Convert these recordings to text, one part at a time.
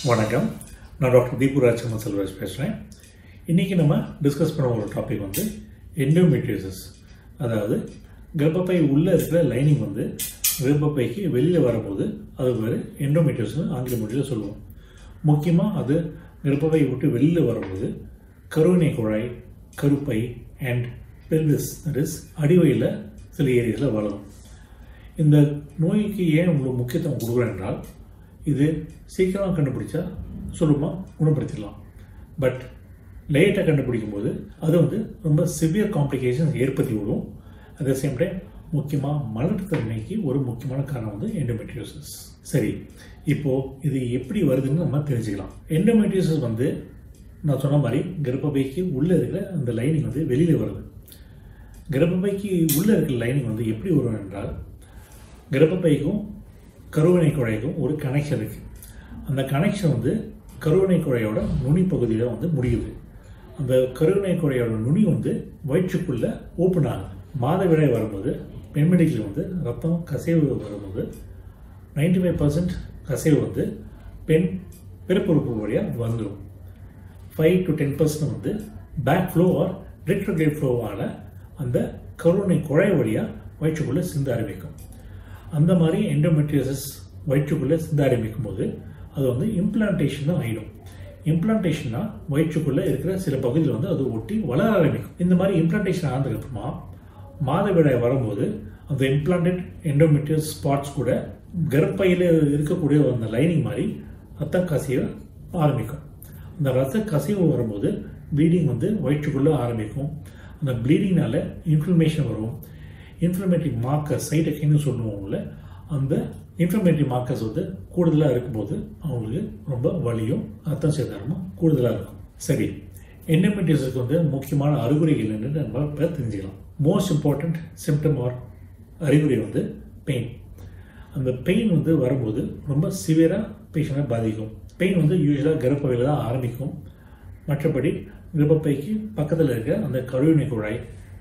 வணக்கம் நான் டாக்டர் தீபு ராஜ்குமார் செல்வராஜ் பேசுகிறேன் இன்றைக்கி நம்ம டிஸ்கஸ் பண்ண ஒரு டாபிக் வந்து எண்டோமெட்ரியோசிஸ் அதாவது கர்ப்பப்பை உள்ளே இருக்கிற லைனிங் வந்து கர்ப்பப்பைக்கு வெளியில் வரும்போது அது பேர் எண்டோமெட்ரியோசிஸ் ஆங்கில மொழியில் சொல்லுவோம் முக்கியமாக அது கர்ப்பப்பை விட்டு வெளியில் வரும்போது கருவினை குழாய் கருப்பை அண்ட் பெல்விஸ் தட் இஸ் அடிவயில சில ஏரியாஸில் வளரும் இந்த நோய்க்கு ஏன் உங்களுக்கு முக்கியத்துவம் கொடுக்குறேன் என்றால் இது சீக்கிரமாக கண்டுபிடிச்சா சுலபமாக குணப்படுத்திடலாம் பட் லேட்டாக கண்டுபிடிக்கும் போது அது வந்து ரொம்ப சிவியர் காம்ப்ளிகேஷன்ஸ் ஏற்படுத்தி விடும் அட் த சேம் டைம் முக்கியமாக மலட்டுத்தன்மைக்கு ஒரு முக்கியமான காரணம் வந்து எண்டோமெட்ரியோசிஸ் சரி இப்போது இது எப்படி வருதுன்னு நம்ம தெரிஞ்சுக்கலாம் எண்டோமெட்ரியோசிஸ் வந்து நான் சொன்ன மாதிரி கர்ப்பப்பைக்கு உள்ளே இருக்கிற அந்த லைனிங் வந்து வெளியில் வருது கர்ப்பப்பைக்கு உள்ளே இருக்கிற லைனிங் வந்து எப்படி வரும் என்றால் கர்ப்பப்பைக்கும் கருவினை குழைக்கும் ஒரு கனெக்ஷன் இருக்குது அந்த கனெக்ஷன் வந்து கருவினை குழையோட நுனி பகுதியில் வந்து முடியுது அந்த கருவினை குழையோட நுனி வந்து வயிற்றுக்குள்ளே ஓப்பன் ஆகுது மாதவிடாய் வரும்போது பெண்மணிக்கு வந்து ரத்தம் கசிவு வரும்போது நைன்டி ஃபைவ் பர்சன்ட் கசிவு வந்து பெண் பிறப்புறுப்பு வழியாக வந்துடும் ஃபைவ் டு டென் பர்சன்ட் வந்து பேக் ஃப்ளோ ஆர் ரெட்ரோகேட் ஃப்ளோவால் அந்த கருணை குழாய் வழியாக வயிற்றுக்குள்ளே சிந்த ஆரம்பிக்கும் அந்த மாதிரி எண்டோமெட்ரியோசிஸ் வயிற்றுக்குள்ளே சிந்த ஆரம்பிக்கும் போது அது வந்து இம்ப்ளான்டேஷன் தான் ஆகிடும் இம்ப்ளான்டேஷன்னா வயிற்றுக்குள்ளே இருக்கிற சில பகுதியில் வந்து அது ஒட்டி வளர ஆரம்பிக்கும் இந்த மாதிரி இம்ப்ளான்டேஷன் ஆனதுக்கப்புறமா மாதவிடாய் வரும்போது அந்த இம்ப்ளான்டட் எண்டோமெட்ரியஸ் ஸ்பாட்ஸ் கூட கர்ப்பையில் இருக்கக்கூடிய அந்த லைனிங் மாதிரி ரத்த கசிய ஆரம்பிக்கும் அந்த ரத்த கசிவு வரும்போது ப்ளீடிங் வந்து வயிற்றுக்குள்ளே ஆரம்பிக்கும் அந்த ப்ளீடிங்னால இன்ஃப்ளமேஷன் வரும் இன்ஃப்ளமேட்டரி மார்க்கர்ஸ் சைட்டக்கைன்னு சொல்லுவோம்ல அந்த இன்ஃப்ளமேட்டரி மார்க்கர்ஸ் வந்து கூடுதலாக இருக்கும்போது அவங்களுக்கு ரொம்ப வலியும் ரத்தம் சேதாரமும் கூடுதலாக இருக்கும் சரி எண்டோமெட்ரியோசிஸ்க்கு வந்து முக்கியமான அறிகுறிகள் என்னன்னு நம்ம இப்போ தெரிஞ்சுக்கலாம் மோஸ்ட் இம்பார்ட்டண்ட் சிம்டம் ஆர் அறிகுறி வந்து பெயின் அந்த பெயின் வந்து வரும்போது ரொம்ப சிவியராக பேஷண்ட்டை பாதிக்கும் பெயின் வந்து யூஸ்வலாக கர்ப்பப்பையில் தான் ஆரம்பிக்கும் மற்றபடி கர்ப்பப்பைக்கு பக்கத்தில் இருக்க அந்த கருவினை குழாய்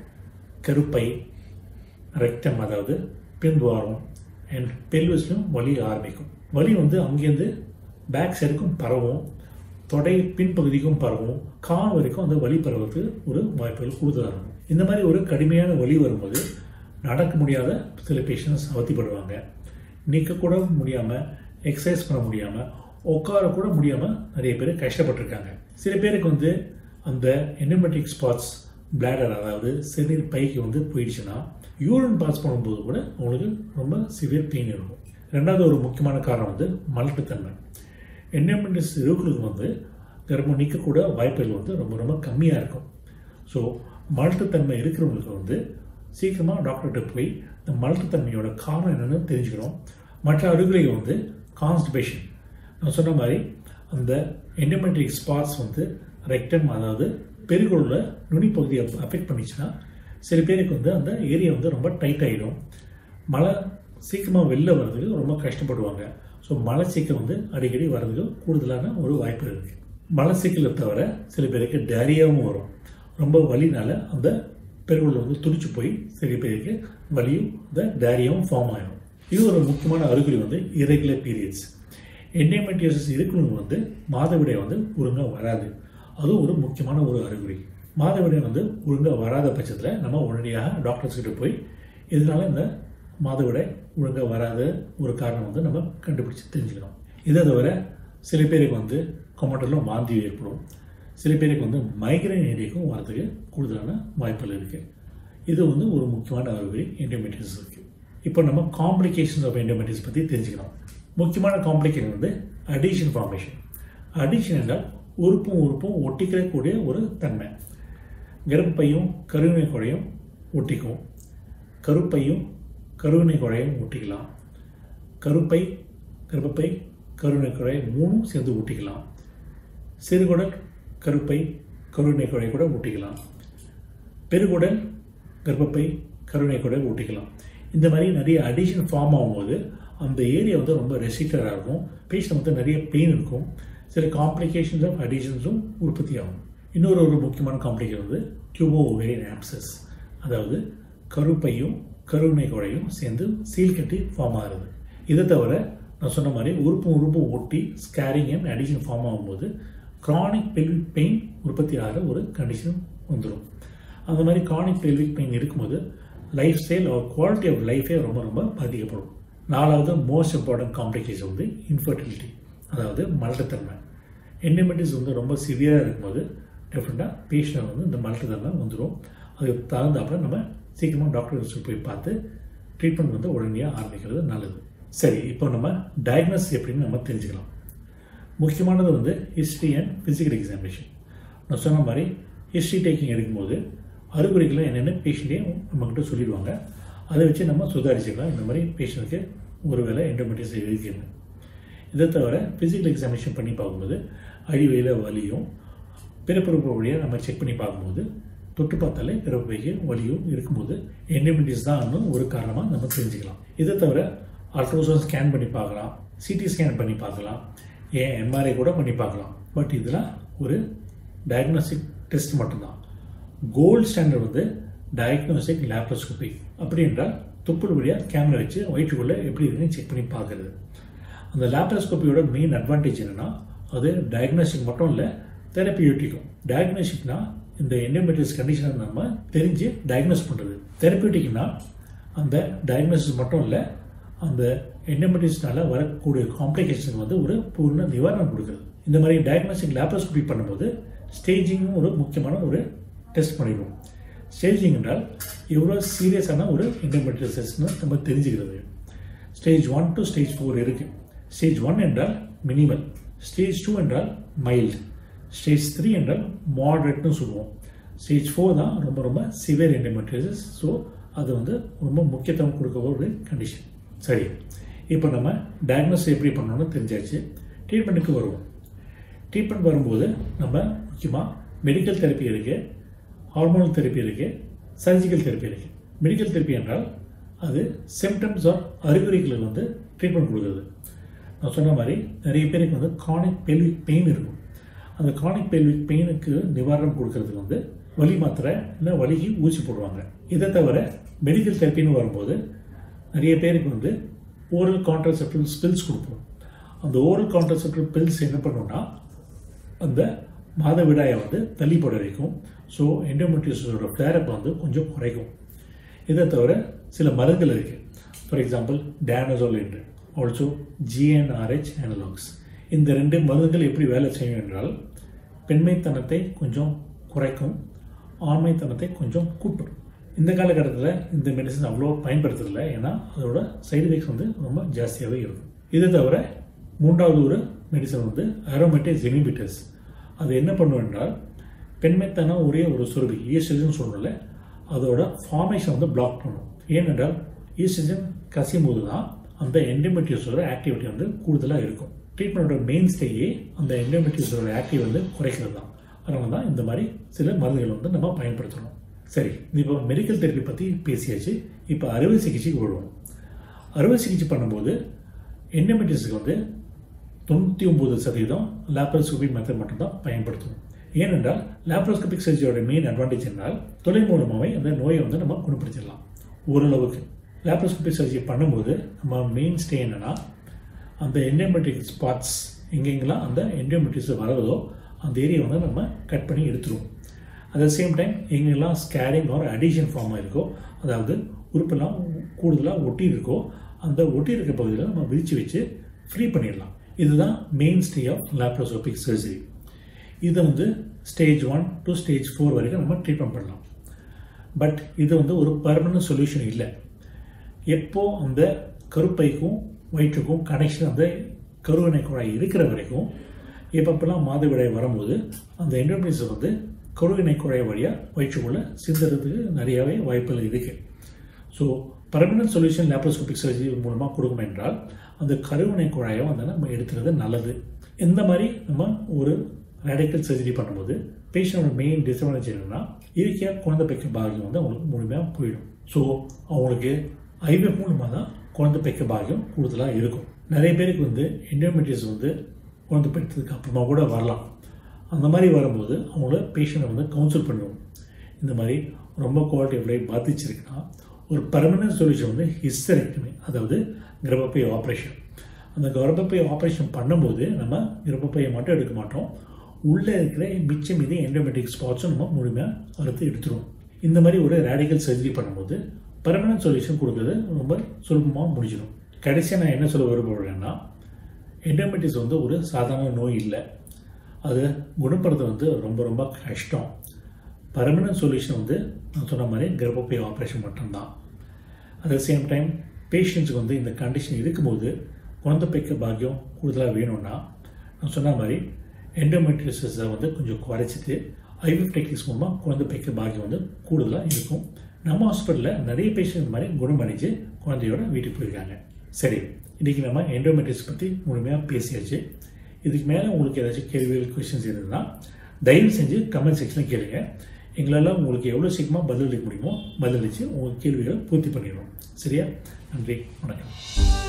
கருப்பை ரெக்டம் அதாவது பின்துவாரம் அண்ட் பெல்விஸ்லும் வலி ஆரம்பிக்கும் வலி வந்து அங்கேருந்து பேக் சைடுக்கும் பரவும் தொடை பின்பகுதிக்கும் பரவும் கால் வரைக்கும் அந்த வலி பரவத்துக்கு ஒரு வாய்ப்புகள் கூடுதலாக இருக்கும் இந்த மாதிரி ஒரு கடுமையான வலி வரும்போது நடக்க முடியாத சில பேஷண்ட்ஸ் அவதிப்படுவாங்க நிற்கக்கூட முடியாமல் எக்ஸசைஸ் பண்ண முடியாமல் உட்கார கூட முடியாமல் நிறைய பேர் கஷ்டப்பட்டிருக்காங்க சில பேருக்கு வந்து அந்த எண்டோமெட்ரிக் ஸ்பாட்ஸ் பிளாடர் அதாவது சிறுநீர் பைக்கு வந்து போயிடுச்சுன்னா யூரின் பாஸ் பண்ணும்போது கூட அவங்களுக்கு ரொம்ப சிவியர் பெயின் இருக்கும் ரெண்டாவது ஒரு முக்கியமான காரணம் வந்து மலட்டுத்தன்மை எண்டோமெட்ரிஸ் இருக்கிறவங்க வந்து கர்ப்பம் நிற்கக்கூட வாய்ப்புகள் வந்து ரொம்ப ரொம்ப கம்மியாக இருக்கும் ஸோ மலட்டுத்தன்மை இருக்கிறவங்களுக்கு வந்து சீக்கிரமாக டாக்டர்கிட்ட போய் இந்த மலட்டுத்தன்மையோட காரணம் என்னென்னு தெரிஞ்சுக்கணும் மற்ற அறிகுறிகள் வந்து கான்ஸ்டிபேஷன் நான் சொன்ன மாதிரி அந்த எண்டோமெட்ரிக் ஸ்பாட்ஸ் வந்து ரெக்டம் அதாவது பெருகுள்ள நுனி பகுதியை அஃபெக்ட் பண்ணிச்சுன்னா சில பேருக்கு வந்து அந்த ஏரியா வந்து ரொம்ப டைட் ஆகிடும் மழை சீக்கிரமாக வெளில வர்றதுக்கு ரொம்ப கஷ்டப்படுவாங்க ஸோ மழை சீக்கிரம் வந்து அடிக்கடி வர்றதுக்கு கூடுதலான ஒரு வாய்ப்பு இருக்குது மழை சீக்கிரத்தை தவிர சில பேருக்கு டேரியாவும் வரும் ரொம்ப வலினால அந்த பெருகுள்ள வந்து துடிச்சு போய் சில பேருக்கு வலியும் இந்த டேரியாவும் ஃபார்ம் ஆகிடும் இது ஒரு முக்கியமான அறிகுறி வந்து இரெகுலர் பீரியட்ஸ் எண்டோமெட்ரியோசிஸ் இருக்கிறவங்க வந்து மாதவிடாய் வந்து ஒழுங்காக வராது அதுவும் ஒரு முக்கியமான ஒரு அறிகுறி மாதவிடாய் வந்து ஒழுங்காக வராத பட்சத்தில் நம்ம உடனடியாக டாக்டர்ஸ் கிட்ட போய் இதனால இந்த மாதவிடாய் ஒழுங்காக வராத ஒரு காரணம் வந்து நம்ம கண்டுபிடிச்சி தெரிஞ்சுக்கணும் இதை தவிர சில பேருக்கு வந்து கொமட்டரில் வாந்தி ஏற்படும் சில பேருக்கு வந்து மைக்ரைன் ஏரியாக்கும் வரதுக்கு கூடுதலான வாய்ப்புகள் இருக்குது இது வந்து ஒரு முக்கியமான அறிகுறி எண்டோமெட்ரிஸ் இருக்குது இப்போ நம்ம காம்ப்ளிகேஷன்ஸ் ஆஃப் எண்டோமெட்ரிஸ் பற்றி தெரிஞ்சுக்கணும் முக்கியமான காம்ப்ளிகேஷன் வந்து அடிஷன் ஃபார்மேஷன் அடிஷன் என்றால் உறுப்பும் உறுப்பும் ஒட்டிக்கக்கூடிய ஒரு தன்மை கர்ப்பையும் கருவினை குழையும் ஒட்டிக்கும் கருப்பையும் கருவினை குழையும் ஒட்டிக்கலாம் கருப்பை கர்ப்பப்பை கருவினை குழை மூணும் சேர்ந்து ஒட்டிக்கலாம் சிறுகுடல் கருப்பை கருவினை குழை கூட ஒட்டிக்கலாம் பெருகுடல் கர்ப்பப்பை கருவினை குழை ஒட்டிக்கலாம் இந்த மாதிரி நிறைய அடிஷன் ஃபார்ம் ஆகும்போது அந்த ஏரியா வந்து ரொம்ப ரெசிக்டடாக இருக்கும் பேஷண்ட் வந்து நிறைய பெயின் இருக்கும் சில காம்ப்ளிகேஷன்ஸ் ஆஃப் அடிஷன்ஸும் உற்பத்தி ஆகும் இன்னொரு ஒரு முக்கியமான காம்ப்ளிகேஷன் வந்து டியூபோ ஓவேரியன் ஆப்சஸ் அதாவது கருப்பையும் கருவினை குழையும் சேர்ந்து சீல் கட்டி ஃபார்ம் ஆகுது இதை தவிர நான் சொன்ன மாதிரி உறுப்பு உறுப்பு ஒட்டி ஸ்கேரிங் அண்ட் அடிஷன் ஃபார்ம் ஆகும்போது க்ரானிக் பெல்விக் பெயின் உற்பத்தி ஆகிற ஒரு கண்டிஷன் வந்துடும் அந்த மாதிரி க்ரானிக் பெல்விக் பெயின் இருக்கும்போது லைஃப் ஸ்டைல் ஒரு குவாலிட்டி ஆஃப் லைஃபே ரொம்ப ரொம்ப பாதிக்கப்படும் நாலாவது மோஸ்ட் இம்பார்ட்டன்ட் காம்ப்ளிகேஷன் வந்து இன்ஃபர்டிலிட்டி அதாவது மலட்டுத்தன்மை என்டமெட்டிஸ் வந்து ரொம்ப சிவியராக இருக்கும்போது டெஃபினட்டாக பேஷண்ட் வந்து இந்த மலட்டுத்தன்மை வந்துடும் அதுக்கு தகுந்தாப்புல நம்ம சீக்கிரமாக டாக்டர் போய் பார்த்து ட்ரீட்மெண்ட் வந்து உடனடியாக ஆரம்பிக்கிறது நல்லது சரி இப்போ நம்ம டயக்னோஸ் எப்படின்னு நம்ம தெரிஞ்சுக்கலாம் முக்கியமானது வந்து ஹிஸ்ட்ரி அண்ட் ஃபிசிக்கல் எக்ஸாமினேஷன் நான் சொன்ன மாதிரி ஹிஸ்ட்ரி டேக்கிங் எடுக்கும்போது அறிகுறிகளை என்னென்ன பேஷண்ட்டே நம்மக்கிட்ட சொல்லிடுவாங்க அதை வச்சு நம்ம சுதாரிச்சுக்கலாம் இந்த மாதிரி பேஷண்ட்டுக்கு ஒருவேளை எண்டோமெட்டிஸ் இருக்குன்னு இதை தவிர ஃபிசிக்கல் எக்ஸாமினேஷன் பண்ணி பார்க்கும்போது அடிவெயில் வலியும் பிறப்புறுப்பு வழியாக நம்ம செக் பண்ணி பார்க்கும்போது தொட்டு பார்த்தாலே பிறப்புக்கு வலியும் இருக்கும்போது எண்டோமெட்டிஸ் தான் ஒரு காரணமாக நம்ம தெரிஞ்சுக்கலாம் இதை தவிர அல்ட்ராசவுண்ட் ஸ்கேன் பண்ணி பார்க்கலாம் சிடி ஸ்கேன் பண்ணி பார்க்கலாம் ஏன் எம்ஆர்ஐ கூட பண்ணி பார்க்கலாம் பட் இதெல்லாம் ஒரு டயக்னோஸ்டிக் டெஸ்ட் மட்டும்தான் கோல்டு ஸ்டாண்டர்ட் வந்து டயக்னோஸ்டிக் லேப்ரோஸ்கோபி அப்படி என்றால் துப்புள் வழியாக கேமரா வச்சு வயிற்றுக்குள்ளே எப்படி இருக்குன்னு செக் பண்ணி பார்க்குறது அந்த லேப்ரோஸ்கோப்பியோட மெயின் அட்வான்டேஜ் என்னென்னா அது டயக்னோஸ்டிக் மட்டும் இல்லை தெரப்பியூட்டிக்கும் டயக்னோஸ்டிக்னா இந்த எண்டோமெட்ரிஸ் கண்டிஷனை நம்ம தெரிஞ்சு டயக்னோஸ் பண்ணுறது தெரப்பியூட்டிக்னா அந்த டயக்னோசிஸ் மட்டும் இல்லை அந்த எண்டோமெட்ரிஸ்னால வரக்கூடிய காம்ப்ளிகேஷன் வந்து ஒரு பூர்ண நிவாரணம் கொடுக்குறது இந்த மாதிரி டயக்னோஸ்டிக் லேப்ரோஸ்கோபி பண்ணும்போது ஸ்டேஜிங்கும் ஒரு முக்கியமான ஒரு டெஸ்ட் பண்ணிடுவோம் ஸ்டேஜிங் என்றால் எவ்வளோ சீரியஸான ஒரு எண்டோமெட்ரிசஸ்னு நம்ம தெரிஞ்சுக்கிறது stage one to stage four இருக்குது ஸ்டேஜ் ஒன் என்றால் மினிமல் ஸ்டேஜ் டூ என்றால் மைல்டு ஸ்டேஜ் த்ரீ என்றால் மாடரேட்னு சொல்லுவோம் ஸ்டேஜ் ஃபோர் தான் ரொம்ப ரொம்ப சிவியர் எண்டோமெட்ரிசஸ் ஸோ அது வந்து ரொம்ப முக்கியத்துவம் கொடுக்க ஒரு கண்டிஷன் சரி இப்போ நம்ம டயக்னோஸ் எப்படி பண்ணணும்னு தெரிஞ்சாச்சு ட்ரீட்மெண்ட்டுக்கு வருவோம் ட்ரீட்மெண்ட் வரும்போது நம்ம முக்கியமாக மெடிக்கல் தெரப்பி இருக்குது ஹார்மோனல் தெரப்பி இருக்குது சர்ஜிக்கல் தெரப்பி இருக்குது மெடிக்கல் தெரப்பி என்றால் அது சிம்டம்ஸ் ஆர் அறிகுறிகளுக்கு வந்து ட்ரீட்மெண்ட் கொடுக்குறது நான் சொன்ன மாதிரி நிறைய பேருக்கு வந்து கானிக் பெல்விக் பெயின் இருக்கும் அந்த கானிக் பெல்விக் பெயினுக்கு நிவாரணம் கொடுக்கறதுக்கு வந்து வலி மாத்திரை இல்லை வலிக்கு ஊசி போடுவாங்க இதை தவிர மெடிக்கல் தெரப்பின்னு வரும்போது நிறைய பேருக்கு வந்து ஓரல் கான்ட்ராசெப்டிவ் பில்ஸ் கொடுப்போம் அந்த ஓரல் கான்ட்ராசெப்டிவ் பில்ஸ் என்ன பண்ணுன்னா அந்த மாதவிடாயை வந்து தள்ளி போட வைக்கும் ஸோ எண்டோமெட்ரியோஸோட ஃப்ளேரப்பை வந்து கொஞ்சம் குறைக்கும் இதை தவிர சில மருந்துகள் இருக்குது ஃபார் எக்ஸாம்பிள் டேனசோல் என்று ஆல்சோ ஜிஎன்ஆர்ஹெச் அனலாக்ஸ் இந்த ரெண்டு மருந்துகள் எப்படி வேலை செய்யும் என்றால் பெண்மைத்தனத்தை கொஞ்சம் குறைக்கும் ஆண்மைத்தனத்தை கொஞ்சம் கூட்டும் இந்த காலகட்டத்தில் இந்த மெடிசன் அவ்வளோ பயன்படுத்துறதில்ல ஏன்னா அதோட சைடு எஃபெக்ட்ஸ் வந்து ரொம்ப ஜாஸ்தியாகவே இருக்கும் இதை தவிர மூன்றாவது ஒரு மெடிசன் வந்து அரோமேட்டிக் ஜெனிபிட்டஸ் அது என்ன பண்ணும் என்றால் பெண்மைத்தனம் ஒரே ஒரு சுரபி ஈஸ்ட்ரஜன் சொல்லல அதோட ஃபார்மேஷன் வந்து பிளாக் பண்ணும் ஏனென்றால் ஈஸ்ட்ரஜன் கசியும் போது தான் அந்த எண்டோமெட்ரியோஸோட ஆக்டிவிட்டி வந்து கூடுதலாக இருக்கும் ட்ரீட்மெண்ட்டோட மெயின் ஸ்டேயே அந்த எண்டோமெட்ரியோஸோட ஆக்டிவ் வந்து குறைக்கிறது தான் அதனால தான் இந்த மாதிரி சில மருந்துகள் வந்து நம்ம பயன்படுத்தணும் சரி இப்போ மெடிக்கல் தெரப்பி பற்றி பேசியாச்சு இப்போ அறுவை சிகிச்சைக்கு வருவோம் அறுவை சிகிச்சை பண்ணும்போது எண்டோமெட்ரிஸுக்கு வந்து தொண்ணூற்றி ஒம்பது சதவீதம் லேப்ரோஸ்கோபி மெத்தட் மட்டும்தான் பயன்படுத்தணும் ஏனென்றால் லேப்ரோஸ்கோபிக் சர்ஜரியோட மெயின் அட்வான்டேஜ் என்றால் தொலை மூலமாகவே அந்த நோயை வந்து நம்ம குணப்படுத்திடலாம் ஓரளவுக்கு லேப்ரோஸ்கோபிக் சர்ஜரி பண்ணும்போது நம்ம மெயின் ஸ்டே என்னன்னா அந்த எண்டோமெட்ரிக் ஸ்பாட்ஸ் எங்கெங்கெல்லாம் அந்த எண்டோமெட்ரிக்ஸ் வரதோ அந்த ஏரியா வந்து நம்ம கட் பண்ணி எடுத்துருவோம் அட் த சேம் டைம் எங்கெல்லாம் ஸ்கேரிங் ஒரு அடிஷன் ஃபார்ம் இருக்கோ அதாவது உறுப்பெல்லாம் கூடுதலாக ஒட்டி இருக்கோ அந்த ஒட்டி இருக்க பகுதியில் நம்ம விரித்து வச்சு ஃப்ரீ பண்ணிடலாம் இதுதான் mainstay of laparoscopic surgery இதை வந்து stage one to stage four வரைக்கும் நம்ம ட்ரீட்மெண்ட் பண்ணலாம் பட் இது வந்து ஒரு பர்மனன்ட் சொல்யூஷன் இல்லை எப்போ அந்த கருப்பைக்கும் வயிற்றுக்கும் கனெக்ஷன் அந்த கருவணை குழாய் இருக்கிற வரைக்கும் எப்பப்பெல்லாம் மாதவிடாய் வரும்போது அந்த எண்டோமெட்ரிஸ் வந்து கருவினை குழாய் வழியாக வயிற்றுக்குள்ளே சிந்துறதுக்கு நிறையாவே வாய்ப்புகள் இருக்குது so permanent solution laparoscopic surgery மூலமாக கொடுக்கும் என்றால் அந்த கருவினை குழாயை வந்து நம்ம எடுத்துறது நல்லது இந்த மாதிரி நம்ம ஒரு ரேடிக்கல் சர்ஜரி பண்ணும்போது பேஷண்டோட மெயின் டிஸ்அட்வான்டேஜ் என்னென்னா இயற்கையாக குழந்தை பெக்க பாகியம் வந்து அவங்களுக்கு முழுமையாக போயிடும் ஸோ அவங்களுக்கு ஐவிஎஃப் மூலமாக தான் குழந்தை பெக்க பாகியம் கூடுதலாக இருக்கும் நிறைய பேருக்கு வந்து எண்டோமெட்ரிஸ் வந்து குழந்தை பெற்றதுக்கு அப்புறமா கூட வரலாம் அந்த மாதிரி வரும்போது அவங்கள பேஷண்ட்டை வந்து கவுன்சில் பண்ணுவோம் இந்த மாதிரி ரொம்ப குவாலிட்டி ஆஃப் லைஃப் பாதிச்சிருக்குன்னா ஒரு பர்மனன்ட் சொல்யூஷன் வந்து ஹிஸ்டரெக்டமி அதாவது கர்ப்பப்பை ஆப்ரேஷன் அந்த கர்ப்பப்பை ஆப்ரேஷன் பண்ணும்போது நம்ம கர்ப்பப்பையை மட்டும் எடுக்க மாட்டோம் உள்ளே இருக்கிற மிச்சம் மீது எண்டோமெட்ரிக் ஸ்பாட்ஸும் நம்ம முழுமையாக அறுத்து எடுத்துருவோம் இந்த மாதிரி ஒரு ரேடிக்கல் சர்ஜரி பண்ணும்போது பர்மனன்ட் சொல்யூஷன் கொடுக்குறது ரொம்ப சுலபமாக முடிஞ்சிடும் கடைசியாக நான் என்ன சொல்ல விரும்புகிறேன்னா எண்டோமெட்ரிஸ் வந்து ஒரு சாதாரண நோய் இல்லை அது குணப்படுறது வந்து ரொம்ப ரொம்ப கஷ்டம் பர்மனன்ட் சொல்யூஷன் வந்து நான் சொன்ன மாதிரி கர்ப்பப்பை ஆப்ரேஷன் மட்டும்தான் அட் த சேம் டைம் பேஷண்ட்ஸுக்கு வந்து இந்த கண்டிஷன் இருக்கும்போது குழந்தை பெக்க பாக்கியம் கூடுதலாக வேணும்னா நான் சொன்ன மாதிரி எண்டோமெட்ரியோசிஸை வந்து கொஞ்சம் குறைச்சிட்டு ஐவிஎஃப் டெக்னிக்ஸ் மூலமாக குழந்தை பெக்க பாக்கியம் வந்து கூடுதலாக இருக்கும் நம்ம ஹாஸ்பிட்டலில் நிறைய பேஷண்ட் இந்த மாதிரி குணமடைஞ்சு குழந்தையோட வீட்டுக்கு போயிருக்காங்க சரி இன்றைக்கி நம்ம எண்டோமெட்ரிஸ் பற்றி முழுமையாக பேசியாச்சு இதுக்கு மேலே உங்களுக்கு ஏதாச்சும் கேள்விகள் கொஷின்ஸ் இருந்ததுன்னா தயவு செஞ்சு கமெண்ட் செக்ஷனில் கேளுங்க எங்களால் உங்களுக்கு எவ்வளோ சீக்கிரமாக பதிலளிக்க முடியுமோ பதிலளித்து உங்கள் கேள்விகளை பூர்த்தி பண்ணிடுவோம் சரியா நன்றி வணக்கம்